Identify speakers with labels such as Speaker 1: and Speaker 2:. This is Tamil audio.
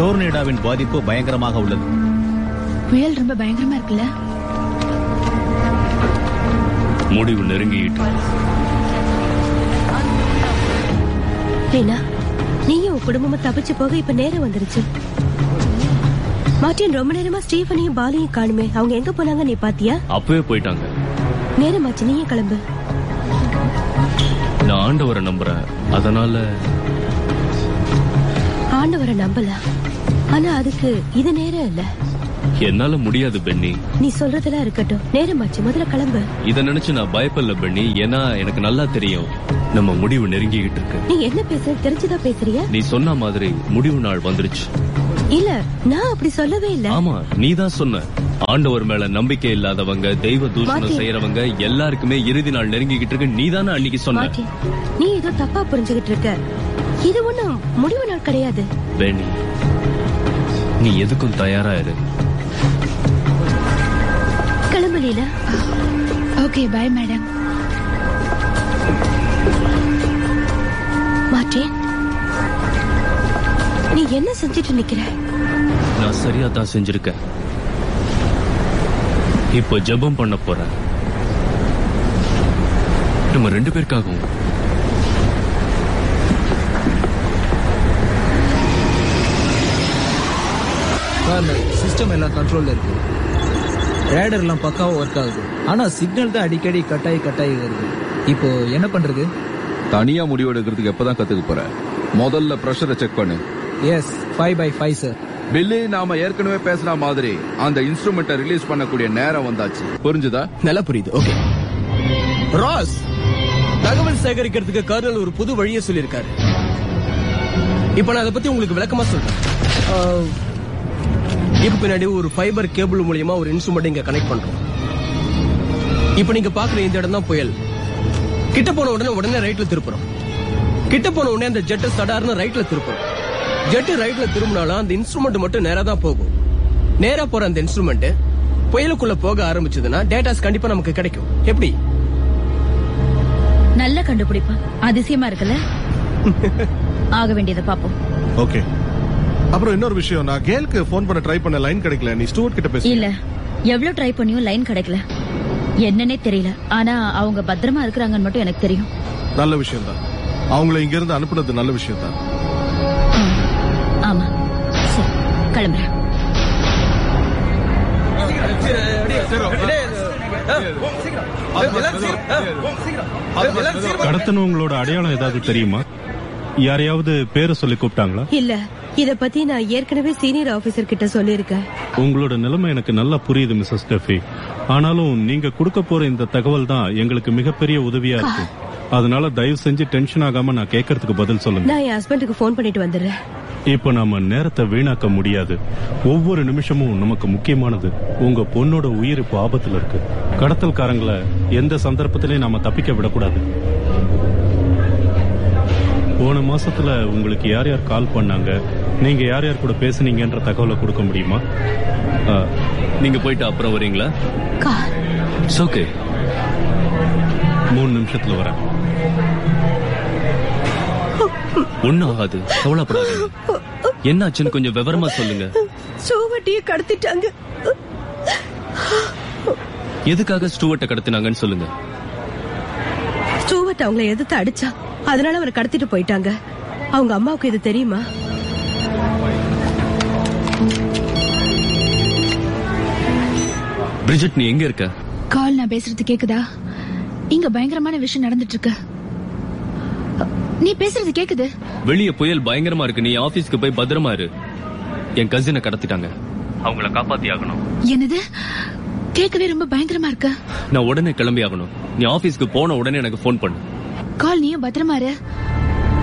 Speaker 1: டோர்னேடாவின் பாதிப்பு பயங்கரமாக உள்ளது
Speaker 2: புயல் ரொம்ப பயங்கரமா இருக்குல்ல
Speaker 3: முடிவு நெருங்கிட்டு
Speaker 4: ரீனா நீயும் உன் குடும்பமும் தப்பிச்சு போக இப்ப நேரம் வந்துருச்சு மார்ட்டின் ரொம்ப நேரமா ஸ்டீஃபனையும் பாலையும் காணுமே அவங்க எங்க போனாங்க நீ பாத்தியா
Speaker 3: அப்பவே போயிட்டாங்க
Speaker 4: நேரமாச்சு நீயும் கிளம்பு
Speaker 3: நான் ஆண்டவரை நம்புறேன் அதனால
Speaker 4: ஆண்டவரை நம்பலாம் ஆனா அதுக்கு இது நேரம் இல்ல
Speaker 3: என்னால முடியாது பென்னி
Speaker 4: நீ சொல்றதெல்லாம் இருக்கட்டும் நேரமாச்சு முதல்ல கிளம்பு
Speaker 3: இத நினைச்சு நான் பயப்படல பென்னி ஏன்னா எனக்கு நல்லா தெரியும் நம்ம முடிவு நெருங்கிக்கிட்டு இருக்கு
Speaker 4: நீ என்ன பேசுற தெரிஞ்சுதான் பேசுறியா
Speaker 3: நீ சொன்ன மாதிரி முடிவு நாள் வந்துருச்சு
Speaker 4: இல்ல நான் அப்படி சொல்லவே இல்ல
Speaker 3: ஆமா நீதான் சொன்ன ஆண்டவர் மேல நம்பிக்கை இல்லாதவங்க தெய்வ தூஷணம்
Speaker 4: மார்ட்டின்.
Speaker 3: செய்யறவங்க எல்லாருக்குமே இறுதி நாள் நெருங்கிக்கிட்டு இருக்கு நீதானே அன்னைக்கு சொன்ன
Speaker 4: மார்ட்டின் நீ ஏதோ தப்பா புரிஞ்சுகிட்டு இருக்க இது ஒண்ணும் முடிவு நாள் கிடையாது
Speaker 3: பென்னி நீ எதுக்கும் தயாரா இரு
Speaker 4: கிளம்பு Leela
Speaker 2: okay bye madam
Speaker 4: Martin நீ என்ன செஞ்சுட்டு நிக்கிற
Speaker 3: நான் சரியா தான் செஞ்சிருக்கேன் இப்போ ஜெபம் பண்ண போறேன் நம்ம ரெண்டு பேருக்காகவும்
Speaker 5: சிஸ்டம் எல்லாம் கண்ட்ரோல்ல இருக்கு ரேடர் எல்லாம் பக்காவா ஒர்க் ஆகுது ஆனா சிக்னல் தான் அடிக்கடி கட்டாயி கட்டாயி வருது இப்போ என்ன பண்றது
Speaker 6: தனியா முடிவெடுக்கிறதுக்கு எப்பதான் கத்துக்க போற முதல்ல பிரஷரை செக் பண்ணு
Speaker 5: yes five by five sir
Speaker 6: Billy நாம ஏற்கனவே பேசின மாதிரி அந்த இன்ஸ்ட்ருமெண்ட்டை ரிலீஸ் பண்ணக்கூடிய நேரம் வந்தாச்சு புரிஞ்சுதா
Speaker 7: நல்லா புரியுது ஓகே ராஸ் தகவல் சேகரிக்கிறதுக்கு கர்னல் ஒரு புது வழியை சொல்லியிருக்காரு இப்ப நான் அதை பத்தி உங்களுக்கு விளக்கமா சொல்றேன் ஆஹ், இப்ப பின்னாடி ஒரு ஃபைபர் கேபிள் மூலியமா ஒரு இன்ஸ்ட்ருமெண்ட் இங்க கனெக்ட் பண்றோம் இப்ப நீங்க பாக்குற இந்த இடம் தான் புயல் கிட்ட போன உடனே உடனே ரைட்ல திருப்புறோம் கிட்ட போன உடனே அந்த ஜெட்டை சடார்னு ரைட்ல திருப்புறோம் ஜெட்டு ரைட்ல திரும்பினாலும் அந்த இன்ஸ்ட்ருமெண்ட் மட்டும் நேரா தான் போகும் நேரா போற அந்த இன்ஸ்ட்ருமெண்ட் புயலுக்குள்ள போக ஆரம்பிச்சதுன்னா டேட்டாஸ் கண்டிப்பா நமக்கு கிடைக்கும் எப்படி
Speaker 2: நல்ல கண்டுபிடிப்பு அதிசயமா இருக்குல்ல ஆக வேண்டியதை பாப்போம்
Speaker 8: ஓகே அப்புறம் இன்னொரு விஷயம் நான் கேலுக்கு ஃபோன் பண்ண ட்ரை பண்ண லைன் கிடைக்கல நீ ஸ்டூவர்ட் கிட்ட பேசு
Speaker 2: இல்ல எவ்வளவு ட்ரை பண்ணியும் லைன் கிடைக்கல என்னன்னே தெரியல ஆனா அவங்க பத்திரமா இருக்கிறாங்கன்னு மட்டும் எனக்கு தெரியும்
Speaker 8: நல்ல விஷயம் தான் அவங்கள இங்க இருந்து அனுப்புனது நல்ல விஷயம் தான்
Speaker 2: ம். ஆமா சரி கிளம்புறேன்
Speaker 9: கடத்தினவங்களோட அடையாளம் ஏதாவது தெரியுமா யாரையாவது பேரை சொல்லி கூப்பிட்டாங்களா
Speaker 4: இல்ல இத பத்தி நான் ஏற்கனவே சீனியர் ஆபீசர் கிட்ட சொல்லியிருக்கேன்
Speaker 9: உங்களோட நிலைமை எனக்கு நல்லா புரியுது மிஸ்ஸஸ் ஸ்டெஃபி ஆனாலும் நீங்க கொடுக்க போற இந்த தகவல் தான் எங்களுக்கு மிகப்பெரிய உதவியா இருக்கு அதனால தயவு செஞ்சு டென்ஷன் ஆகாம நான் கேட்கறதுக்கு பதில் சொல்லுங்க
Speaker 4: நான் என் ஹஸ்பண்டுக்கு ஃபோன் பண்ணிட்டு வந்துடுறேன்
Speaker 9: இப்ப நாம நேரத்தை வீணாக்க முடியாது ஒவ்வொரு நிமிஷமும் நமக்கு முக்கியமானது உங்க பொண்ணோட உயிர் இப்ப ஆபத்துல இருக்கு கடத்தல்காரங்களை எந்த சந்தர்ப்பத்திலையும் நாம தப்பிக்க விடக்கூடாது போன மாசத்துல உங்களுக்கு யார் யார் கால் பண்ணாங்க நீங்க யார் யார் கூட பேசுனீங்கன்ற தகவலை கொடுக்க முடியுமா
Speaker 3: ஆ, நீங்க போயிட்டு அப்புறம் வரீங்களா இட்ஸ் ஓகே
Speaker 9: மூணு நிமிஷத்துல வரேன்
Speaker 3: ஒண்ணும் ஆகாது கவலைப்படாதீங்க என்னாச்சுன்னு கொஞ்சம் விவரமா சொல்லுங்க
Speaker 4: சோவட்டிய கடத்திட்டாங்க
Speaker 3: எதுக்காக ஸ்டூவர்ட்ட கடத்தினாங்கன்னு சொல்லுங்க
Speaker 4: ஸ்டூவர்ட் அவங்கள எதிர்த்து அடிச்சா அதனால அவரை கடத்திட்டு போயிட்டாங்க அவங்க அம்மாவுக்கு இது தெரியுமா
Speaker 3: பிரிஜெட் நீ எங்க இருக்க
Speaker 2: கால் நான் பேசுறது கேக்குதா இங்க பயங்கரமான விஷயம் நடந்துட்டு இருக்கு நீ பேசுறது கேக்குது
Speaker 3: வெளிய புயல் பயங்கரமா இருக்கு நீ ஆபீஸ்க்கு போய் பத்திரமா இரு என் கசினை கடத்திட்டாங்க அவங்கள காப்பாத்தி ஆகணும்
Speaker 2: என்னது கேட்கவே ரொம்ப பயங்கரமா இருக்கு
Speaker 3: நான் உடனே கிளம்பி ஆகணும் நீ ஆபீஸ்க்கு போன உடனே எனக்கு ஃபோன் பண்ணு
Speaker 2: கால் நீயும் பத்திரமா இரு